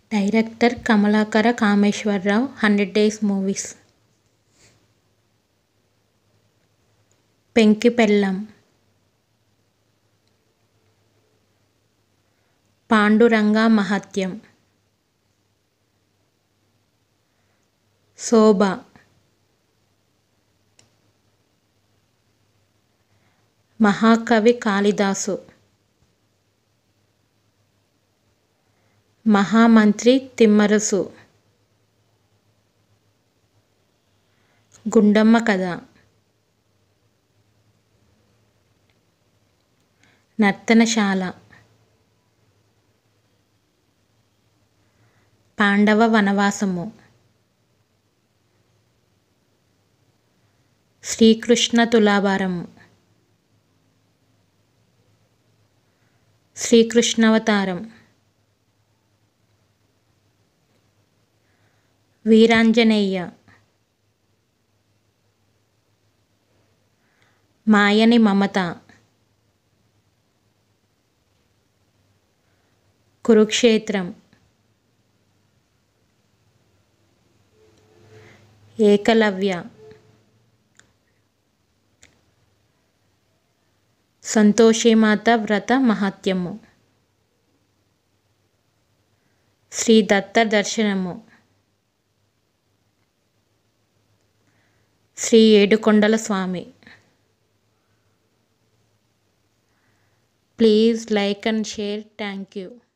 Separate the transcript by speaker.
Speaker 1: director Kamalakara Kameswararao hundred days movies Penki Pellam Panduranga మహత్యం శోభ మహాకవి కాళిదాసు మహామంత్రి తిమ్మరుసు గుండమ్మ కథ నర్తనశాల పాండవ వనవాసము శ్రీకృష్ణ తులాభారము శ్రీకృష్ణావతారం వీరాంజనేయ మాయని మమత కురుక్షేత్రం ఏకలవ్య సంతోషిమాత వ్రత మహాత్మ్యము శ్రీ దత్త దర్శనము శ్రీ ఏడుకొండల స్వామి please like and share thank you